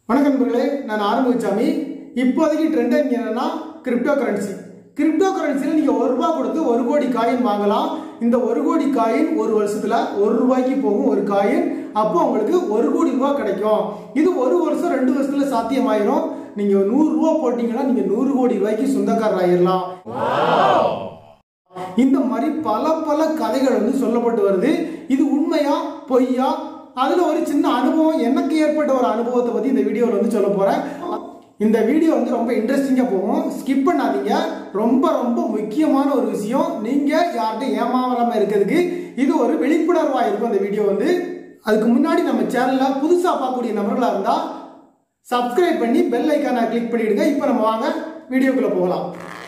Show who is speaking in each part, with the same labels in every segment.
Speaker 1: வணக்கம் நண்பர்களே நான் ஆரம்பிச்சாமி இப்போதைக்கு ட்ரெண்ட் என்னன்னா கிரிப்டோ கரன்சி கிரிப்டோ கரன்சியில் நீங்கள் ஒரு ரூபாய் கொடுத்து ஒரு கோடி காயின் வாங்கலாம் இந்த ஒரு கோடி காயின் ஒரு வருஷத்துல ஒரு ரூபாய்க்கு போகும் ஒரு காயின் அப்போ உங்களுக்கு ஒரு கோடி ரூபாய் கிடைக்கும் இது ஒரு வருஷம் ரெண்டு வருஷத்துல சாத்தியமாயிரும் நீங்க நூறு ரூபாய் போட்டீங்கன்னா நீங்க நூறு கோடி ரூபாய்க்கு சொந்தக்காரர் ஆயிடலாம் இந்த மாதிரி பல பல கதைகள் வந்து சொல்லப்பட்டு வருது இது உண்மையா பொய்யா அதுல ஒரு சின்ன அனுபவம் எனக்கு ஏற்பட்ட ஒரு அனுபவத்தை பத்தி இந்த வீடியோவில் வந்து சொல்ல போறேன் இந்த வீடியோ வந்து ரொம்ப இன்ட்ரெஸ்டிங்கா போகும் ஸ்கிப் பண்ணாதீங்க ரொம்ப ரொம்ப முக்கியமான ஒரு விஷயம் நீங்க யார்கிட்ட ஏமாறாம இருக்கிறதுக்கு இது ஒரு விழிப்புணர்வா இருக்கும் இந்த வீடியோ வந்து அதுக்கு முன்னாடி நம்ம சேனல்ல புதுசா பார்க்கக்கூடிய நபர்களா இருந்தா சப்ஸ்கிரைப் பண்ணி பெல் ஐக்கானை கிளிக் பண்ணிடுங்க இப்போ நம்ம வாங்க வீடியோக்குள்ள போகலாம்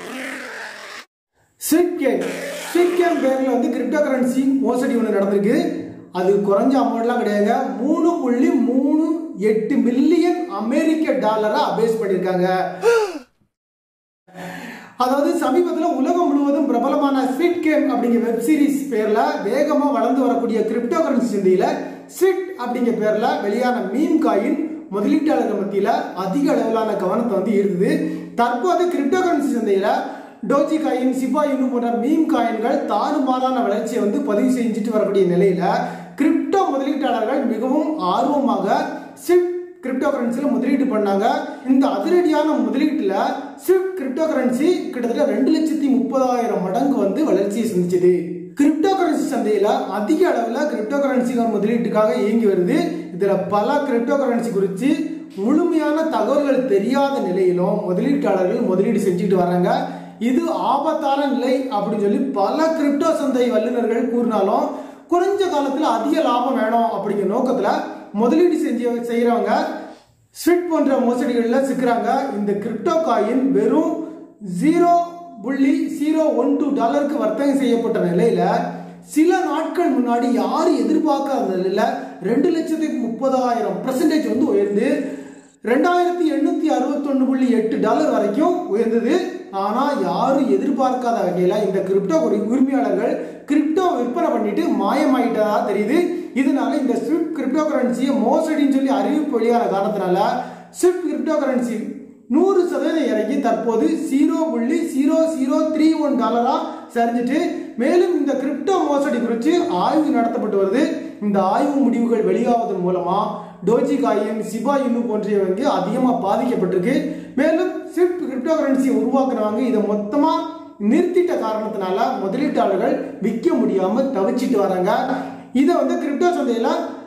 Speaker 1: ஸ்விட் கேம் ஸ்விட் கேம் பேரில் வந்து கிரிப்டோ கரன்சி மோசடி ஒன்று நடந்திருக்கு அது குறைஞ்ச அமௌண்ட்லாம் கிடையாதுங்க மூணு புள்ளி மூணு எட்டு மில்லியன் அமெரிக்க டாலரை அபேஸ் பண்ணியிருக்காங்க அதாவது சமீபத்தில் உலகம் முழுவதும் பிரபலமான ஸ்விட் கேம் அப்படிங்கிற வெப் சீரிஸ் பேர்ல வேகமா வளர்ந்து வரக்கூடிய கிரிப்டோ கரன்சி சந்தையில ஸ்விட் அப்படிங்கிற பேர்ல வெளியான மீம் காயின் முதலீட்டாளர்கள் மத்தியில அதிக அளவிலான கவனத்தை வந்து ஈர்க்குது தற்போது கிரிப்டோ கரன்சி சந்தையில டோஜி காயின் சிபா இன்னும் போன்ற மீம் காயின்கள் தாறுமாறான வளர்ச்சியை வந்து பதிவு செஞ்சுட்டு வரக்கூடிய நிலையில கிரிப்டோ முதலீட்டாளர்கள் மிகவும் ஆர்வமாக ஸ்விஃப்ட் கிரிப்டோ கரன்சியில் முதலீடு பண்ணாங்க இந்த அதிரடியான முதலீட்டில் ஸ்விஃப்ட் கிரிப்டோ கரன்சி கிட்டத்தட்ட ரெண்டு லட்சத்தி முப்பதாயிரம் மடங்கு வந்து வளர்ச்சியை சந்திச்சது கிரிப்டோ கரன்சி சந்தையில் அதிக அளவில் கிரிப்டோ கரன்சிகள் முதலீட்டுக்காக இயங்கி வருது இதில் பல கிரிப்டோ கரன்சி குறித்து முழுமையான தகவல்கள் தெரியாத நிலையிலும் முதலீட்டாளர்கள் முதலீடு செஞ்சுட்டு வராங்க இது ஆபத்தான நிலை அப்படின்னு சொல்லி பல கிரிப்டோ சந்தை வல்லுநர்கள் கூறினாலும் குறைஞ்ச காலத்தில் அதிக லாபம் வேணும் அப்படிங்கிற நோக்கத்தில் முதலீடு செஞ்சு செய்கிறவங்க ஸ்விட் போன்ற மோசடிகளில் சிக்கிறாங்க இந்த கிரிப்டோ காயின் வெறும் ஜீரோ புள்ளி ஜீரோ ஒன் டூ டாலருக்கு வர்த்தகம் செய்யப்பட்ட நிலையில சில நாட்கள் முன்னாடி யாரும் எதிர்பார்க்காத நிலையில ரெண்டு லட்சத்தி முப்பதாயிரம் பர்சன்டேஜ் வந்து உயர்ந்து ரெண்டாயிரத்தி எண்ணூத்தி அறுபத்தொன்னு புள்ளி எட்டு டாலர் வரைக்கும் உயர்ந்தது ஆனா யாரும் எதிர்பார்க்காத வகையில இந்த கிரிப்டோ உரிமையாளர்கள் கிரிப்டோ விற்பனை பண்ணிட்டு மாயமாயிட்டதா தெரியுது இதனால இந்த ஸ்விஃப்ட் கிரிப்டோ கரன்சியை மோசடின்னு சொல்லி அறிவிப்பு வெளியான காரணத்தினால ஸ்விஃப்ட் கிரிப்டோ கரன்சி நூறு சதவீதம் இறங்கி தற்போது ஜீரோ புள்ளி ஜீரோ ஜீரோ த்ரீ ஒன் டாலரா சரிஞ்சிட்டு மேலும் இந்த கிரிப்டோ மோசடி குறித்து ஆய்வு நடத்தப்பட்டு வருது இந்த ஆய்வு முடிவுகள் வெளியாவதன் மூலமா டோஜி காயின் சிபா இன்னு போன்றவங்க அதிகமாக பாதிக்கப்பட்டிருக்கு மேலும் ஸ்விஃப்ட் கிரிப்டோ கரன்சியை உருவாக்குனவங்க இதை மொத்தமாக நிறுத்திட்ட காரணத்தினால முதலீட்டாளர்கள் விற்க முடியாம தவிச்சிட்டு வராங்க இதை வந்து கிரிப்டோ சந்தையில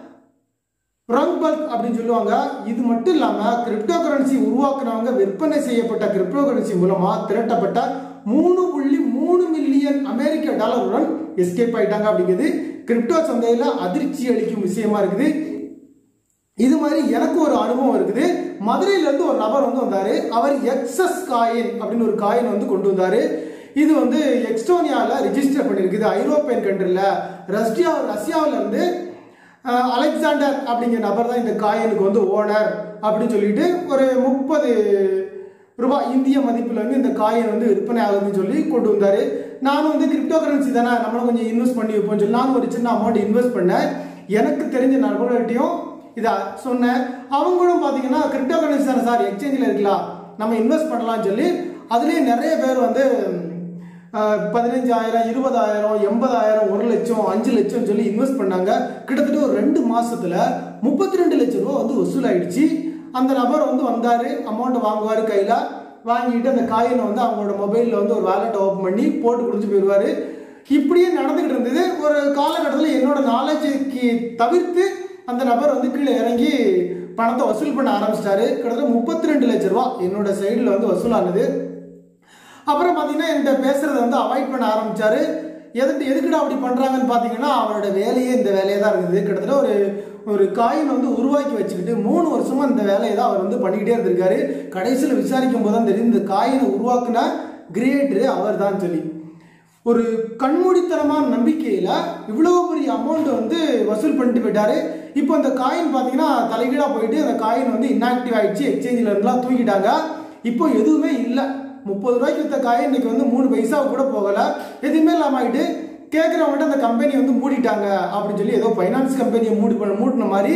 Speaker 1: ரங் பல்க் அப்படின்னு சொல்லுவாங்க இது மட்டும் இல்லாம கிரிப்டோ கரன்சி உருவாக்குனவங்க விற்பனை செய்யப்பட்ட கிரிப்டோ கரன்சி மூலமா திரட்டப்பட்ட மூணு புள்ளி மூணு மில்லியன் அமெரிக்க டாலருடன் எஸ்கேப் ஆயிட்டாங்க அப்படிங்கிறது கிரிப்டோ சந்தையில அதிர்ச்சி அளிக்கும் விஷயமா இருக்குது இது மாதிரி எனக்கு ஒரு அனுபவம் இருக்குது மதுரையில இருந்து ஒரு நபர் வந்து வந்தாரு அவர் எக்ஸஸ் காயின் அப்படின்னு ஒரு காயின் வந்து கொண்டு வந்தாரு இது வந்து எக்ஸ்டோனியாவில் ரிஜிஸ்டர் பண்ணியிருக்குது ஐரோப்பியன் கண்ட்ரியில் ரஷ்யா ரஷ்யாவில் இருந்து அலெக்சாண்டர் அப்படிங்கிற நபர் தான் இந்த காயினுக்கு வந்து ஓனர் அப்படின்னு சொல்லிட்டு ஒரு முப்பது ரூபாய் இந்திய மதிப்பில் வந்து இந்த காயின் வந்து விற்பனை ஆகுதுன்னு சொல்லி கொண்டு வந்தார் நானும் வந்து கிரிப்டோ கரன்சி தானே நம்மளும் கொஞ்சம் இன்வெஸ்ட் பண்ணி வைப்போம்னு சொல்லி நானும் ஒரு சின்ன அமௌண்ட் இன்வெஸ்ட் பண்ணேன் எனக்கு தெரிஞ்ச நண்பர்கள்ட்டையும் இதை சொன்னேன் அவங்களும் பார்த்தீங்கன்னா கிரிப்டோ கரன்சி தானே சார் எக்ஸ்சேஞ்சில் இருக்கலாம் நம்ம இன்வெஸ்ட் பண்ணலாம்னு சொல்லி அதுலேயே நிறைய பேர் வந்து பதினஞ்சாயிரம் இருபதாயிரம் எண்பதாயிரம் ஒரு லட்சம் அஞ்சு லட்சம் சொல்லி இன்வெஸ்ட் பண்ணாங்க கிட்டத்தட்ட ஒரு ரெண்டு மாசத்துல முப்பத்தி ரெண்டு லட்சம் ரூபா வந்து வசூல் ஆயிடுச்சு அந்த நபர் வந்து வந்தாரு அமௌண்ட் வாங்குவார் கையில வாங்கிட்டு அந்த காயினை வந்து அவங்களோட மொபைலில் வந்து ஒரு வேலெட் ஓப்பன் பண்ணி போட்டு கொடுத்து போயிடுவாரு இப்படியே நடந்துகிட்டு இருந்தது ஒரு காலகட்டத்தில் என்னோட நாலேஜுக்கு தவிர்த்து அந்த நபர் வந்து கீழே இறங்கி பணத்தை வசூல் பண்ண ஆரம்பிச்சிட்டாரு கிட்டத்தட்ட முப்பத்தி ரெண்டு லட்ச ரூபா என்னோட சைடில் வந்து வசூலானது அப்புறம் பார்த்தீங்கன்னா என்கிட்ட பேசுறதை வந்து அவாய்ட் பண்ண ஆரம்பிச்சாரு எதுக்கு எதுக்குடா அப்படி பண்ணுறாங்கன்னு பார்த்தீங்கன்னா அவரோட வேலையே இந்த வேலையே தான் இருக்குது கிட்டத்தட்ட ஒரு ஒரு காயின் வந்து உருவாக்கி வச்சுக்கிட்டு மூணு வருஷமா இந்த வேலையை தான் அவர் வந்து பண்ணிக்கிட்டே இருந்திருக்காரு கடைசியில் விசாரிக்கும் போது தான் தெரியும் இந்த காயினை உருவாக்குன கிரியேட்டரு அவர் தான் சொல்லி ஒரு கண்மூடித்தனமான நம்பிக்கையில் இவ்வளோ பெரிய அமௌண்ட் வந்து வசூல் பண்ணிட்டு போயிட்டாரு இப்போ அந்த காயின் பார்த்தீங்கன்னா தலைகீழாக போயிட்டு அந்த காயின் வந்து இன்ஆக்டிவ் ஆயிடுச்சு எக்ஸ்சேஞ்சில் இருந்தெல்லாம் தூக்கிட்டாங்க இப்போ எதுவுமே இல்லை முப்பது ரூபாய்க்கு வித்த காயின் இன்னைக்கு வந்து மூணு பைசா கூட போகல எதுவுமே இல்லாம ஆயிட்டு கேட்குறவங்கள்ட்ட அந்த கம்பெனி வந்து மூடிட்டாங்க அப்படின்னு சொல்லி ஏதோ ஃபைனான்ஸ் கம்பெனியை மூடி பண்ண மூடின மாதிரி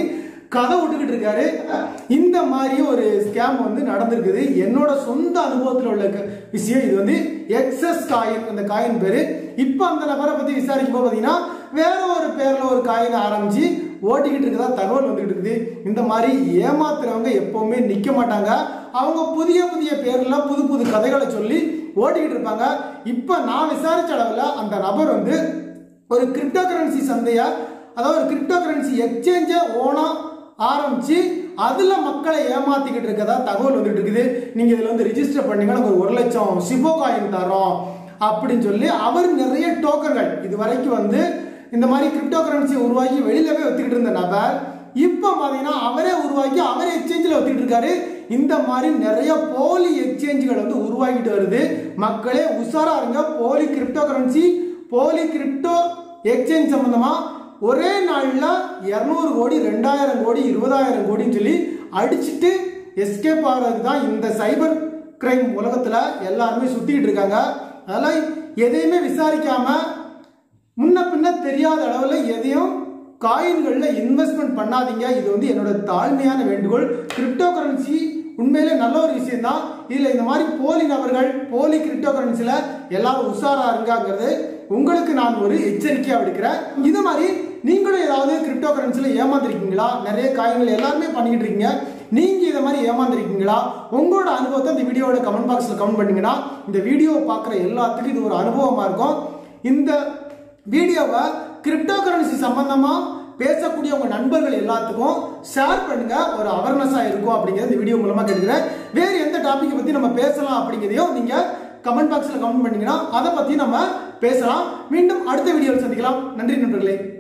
Speaker 1: கதை விட்டுக்கிட்டு இருக்காரு இந்த மாதிரி ஒரு ஸ்கேம் வந்து நடந்திருக்குது என்னோட சொந்த அனுபவத்தில் உள்ள க- விஷயம் இது வந்து எக்ஸஸ் காயின் அந்த காயின் பேரு இப்போ அந்த நபரை பத்தி விசாரிக்கும் போது பார்த்தீங்கன்னா வேற ஒரு பேர்ல ஒரு காயின் ஆரம்பிச்சு ஓட்டிக்கிட்டு இருக்கதா தகவல் வந்துகிட்டு இருக்குது இந்த மாதிரி ஏமாத்துறவங்க எப்பவுமே நிக்க மாட்டாங்க அவங்க புதிய புதிய பேர்ல புது புது கதைகளை சொல்லி ஓட்டிக்கிட்டு இருப்பாங்க இப்போ நான் விசாரிச்ச அளவில் அந்த நபர் வந்து ஒரு கிரிப்டோ கரன்சி சந்தையா அதாவது ஒரு கிரிப்டோ கரன்சி எக்ஸ்சேஞ்சை ஓனா ஆரம்பிச்சு அதுல மக்களை ஏமாத்திக்கிட்டு இருக்கதா தகவல் வந்துட்டு இருக்குது நீங்க இதுல வந்து ரிஜிஸ்டர் பண்ணீங்கன்னா உங்களுக்கு ஒரு லட்சம் சிபோ காயின் தரோம் அப்படின்னு சொல்லி அவர் நிறைய டோக்கன்கள் இது வரைக்கும் வந்து இந்த மாதிரி கிரிப்டோ கரன்சி உருவாக்கி வெளியிலவே வச்சுக்கிட்டு இருந்த நபர் இப்போ பார்த்தீங்கன்னா அவரே உருவாக்கி அவரே எக்ஸ்சேஞ்சில் வச்சுக்கிட்டு இருக்காரு இந்த மாதிரி நிறைய போலி எக்ஸ்சேஞ்சுகள் வந்து உருவாக்கிட்டு வருது மக்களே உஷாரா இருங்க போலி கிரிப்டோ கரன்சி போலி கிரிப்டோ எக்ஸ்சேஞ்ச் சம்பந்தமா ஒரே நாள்ல இரநூறு கோடி ரெண்டாயிரம் கோடி இருபதாயிரம் கோடின்னு சொல்லி அடிச்சுட்டு எஸ்கேப் ஆகிறதுக்கு தான் இந்த சைபர் கிரைம் உலகத்துல எல்லாருமே சுத்திக்கிட்டு இருக்காங்க அதெல்லாம் எதையுமே விசாரிக்காம முன்ன பின்ன தெரியாத அளவில் எதையும் காயின்களில் இன்வெஸ்ட்மெண்ட் பண்ணாதீங்க இது வந்து என்னோட தாழ்மையான வேண்டுகோள் கிரிப்டோ கரன்சி உண்மையிலே நல்ல ஒரு விஷயம் தான் இதில் இந்த மாதிரி போலி நபர்கள் போலி கிரிப்டோ கரன்சியில் எல்லாரும் உஷாரா இருங்காங்கிறது உங்களுக்கு நான் ஒரு எச்சரிக்கையாக விடுக்கிறேன் இது மாதிரி நீங்களும் ஏதாவது கிரிப்டோ கரன்சியில் ஏமாந்துருக்கீங்களா நிறைய காயின்கள் எல்லாருமே பண்ணிக்கிட்டு இருக்கீங்க நீங்க இதை மாதிரி ஏமாந்துருக்கீங்களா உங்களோட அனுபவத்தை இந்த வீடியோட கமெண்ட் பாக்ஸில் கமெண்ட் பண்ணீங்கன்னா இந்த வீடியோவை பார்க்குற எல்லாத்துக்கும் இது ஒரு அனுபவமாக இருக்கும் இந்த வீடியோவை கிரிப்டோ கரன்சி சம்பந்தமா பேசக்கூடிய உங்க நண்பர்கள் எல்லாத்துக்கும் ஷேர் பண்ணுங்க ஒரு அவேர்னஸா இருக்கும் அப்படிங்கறது இந்த வீடியோ மூலமா கேட்டுக்கிறேன் வேற எந்த டாபிக் பத்தி நம்ம பேசலாம் அப்படிங்கிறதையும் நீங்க கமெண்ட் பாக்ஸ்ல கமெண்ட் பண்ணீங்கன்னா அதை பத்தி நம்ம பேசலாம் மீண்டும் அடுத்த வீடியோவில் சந்திக்கலாம் நன்றி நண்பர்களே